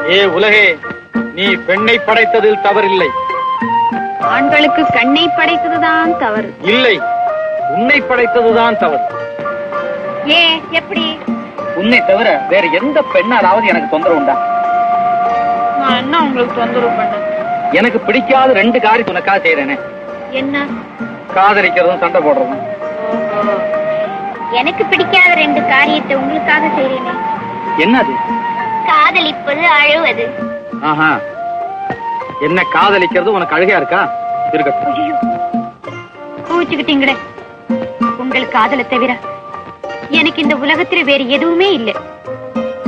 ஏ உலகே நீ பெண்ணை படைத்ததில் தவறில்லை ஆண்களுக்கு கண்ணை படைத்ததுதான் தவறு இல்லை உன்னை படைத்ததுதான் தவறு ஏ எப்படி உன்னை தவிர வேற எந்த பெண்ணாலாவது எனக்கு தொந்தரவு உண்டா நான் என்ன உங்களுக்கு தொந்தரவு பண்ண எனக்கு பிடிக்காத ரெண்டு காரியம் உனக்காக செய்யறேனே என்ன காதலிக்கிறதும் சண்டை போடுறதும் எனக்கு பிடிக்காத ரெண்டு காரியத்தை உங்களுக்காக செய்றேனே என்னது காதலிப்பது அழுவது ஆஹா என்ன காதலிக்கிறது உனக்கு அழுகையா இருக்கா இருக்கட்டும் ஐயோ கோவிச்சுக்கிட்டீங்களே உங்கள் காதலை தவிர எனக்கு இந்த உலகத்துல வேற எதுவுமே இல்லை